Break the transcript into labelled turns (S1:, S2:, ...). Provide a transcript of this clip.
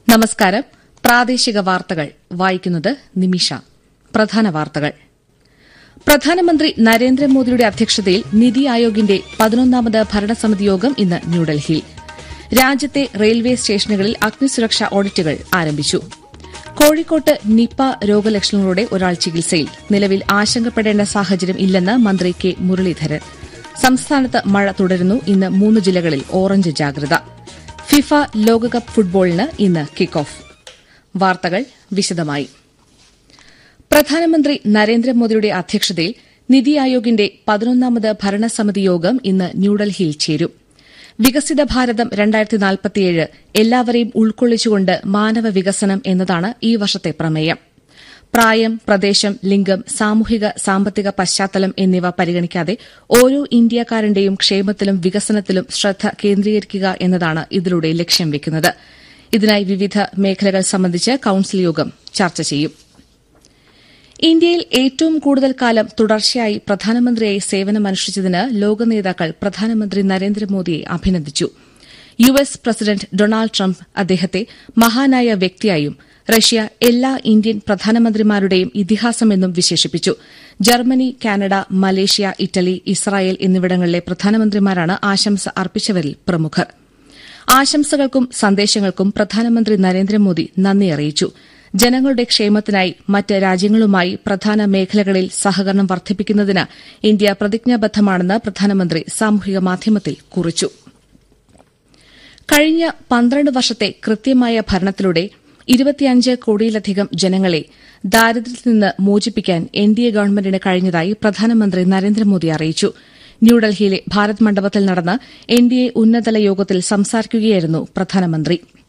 S1: നമസ്കാരം പ്രാദേശിക വാർത്തകൾ വായിക്കുന്നത് നിമിഷ പ്രധാന വാർത്തകൾ പ്രധാനമന്ത്രി നരേന്ദ്രമോദിയുടെ അധ്യക്ഷതയിൽ നിതി ആയോഗിന്റെ പതിനൊന്നാമത് ഭരണസമിതി യോഗം ഇന്ന് ന്യൂഡൽഹിയിൽ രാജ്യത്തെ റെയിൽവേ സ്റ്റേഷനുകളിൽ അഗ്നിസുരക്ഷാ ഓഡിറ്റുകൾ ആരംഭിച്ചു കോഴിക്കോട്ട് നിപ രോഗലക്ഷണങ്ങളോടെ ഒരാൾ ചികിത്സയിൽ നിലവിൽ ആശങ്കപ്പെടേണ്ട സാഹചര്യം ഇല്ലെന്ന് മന്ത്രി കെ മുരളീധരൻ സംസ്ഥാനത്ത് മഴ തുടരുന്നു ഇന്ന് മൂന്ന് ജില്ലകളിൽ ഓറഞ്ച് ജാഗ്രത ഫിഫ ലോകകപ്പ് ഫുട്ബോളിന് ഇന്ന് കിക്ക് ഓഫ് വാർത്തകൾ വിശദമായി പ്രധാനമന്ത്രി നരേന്ദ്രമോദിയുടെ അധ്യക്ഷതയിൽ നിതി ആയോഗിന്റെ പതിനൊന്നാമത് ഭരണസമിതി യോഗം ഇന്ന് ന്യൂഡൽഹിയിൽ ചേരും വികസിത ഭാരതം എല്ലാവരെയും ഉൾക്കൊള്ളിച്ചുകൊണ്ട് മാനവ വികസനം എന്നതാണ് ഈ വർഷത്തെ പ്രമേയം പ്രായം പ്രദേശം ലിംഗം സാമൂഹിക സാമ്പത്തിക പശ്ചാത്തലം എന്നിവ പരിഗണിക്കാതെ ഓരോ ഇന്ത്യക്കാരന്റെയും ക്ഷേമത്തിലും വികസനത്തിലും ശ്രദ്ധ കേന്ദ്രീകരിക്കുക എന്നതാണ് ഇതിലൂടെ ലക്ഷ്യം വെക്കുന്നത് ഇതിനായി വിവിധ മേഖലകൾ സംബന്ധിച്ച് കൌൺസിൽ യോഗം ചർച്ച ചെയ്യും ഇന്ത്യയിൽ ഏറ്റവും കൂടുതൽ കാലം തുടർച്ചയായി പ്രധാനമന്ത്രിയായി സേവനമനുഷ്ഠിച്ചതിന് ലോക നേതാക്കൾ പ്രധാനമന്ത്രി നരേന്ദ്രമോദിയെ അഭിനന്ദിച്ചു U S president Donald Trump അദ്ദേഹത്തെ മഹാനായ വ്യക്തിയായും റഷ്യ എല്ലാ ഇന്ത്യൻ പ്രധാനമന്ത്രിമാരുടെയും ഇതിഹാസമെന്നും വിശേഷിപ്പിച്ചു Germany Canada Malaysia Italy Israel എന്നിവിടങ്ങളിലെ പ്രധാനമന്ത്രിമാരാണ് ആശംസ അർപ്പിച്ചവരിൽ പ്രമുഖർ ആശംസകൾക്കും സന്ദേശങ്ങൾക്കും പ്രധാനമന്ത്രി നരേന്ദ്രമോദി നന്ദി അറിയിച്ചു ജനങ്ങളുടെ ക്ഷേമത്തിനായി മറ്റ് രാജ്യങ്ങളുമായി പ്രധാന മേഖലകളിൽ സഹകരണം വർദ്ധിപ്പിക്കുന്നതിന് ഇന്ത്യ പ്രതിജ്ഞാബദ്ധമാണെന്ന് പ്രധാനമന്ത്രി സാമൂഹിക മാധ്യമത്തിൽ കുറിച്ചു കഴിഞ്ഞ പന്ത്രണ്ട് വർഷത്തെ കൃത്യമായ ഭരണത്തിലൂടെ ഇരുപത്തിയഞ്ച് കോടിയിലധികം ജനങ്ങളെ ദാരിദ്ര്യത്തിൽ നിന്ന് മോചിപ്പിക്കാൻ എൻ ഡി എ ഗവൺമെന്റിന് കഴിഞ്ഞതായി പ്രധാനമന്ത്രി നരേന്ദ്രമോദി അറിയിച്ചു ന്യൂഡൽഹിയിലെ ഭാരത് മണ്ഡപത്തിൽ നടന്ന എൻ ഡി എ ഉന്നതതല യോഗത്തിൽ സംസാരിക്കുകയായിരുന്നു പ്രധാനമന്ത്രി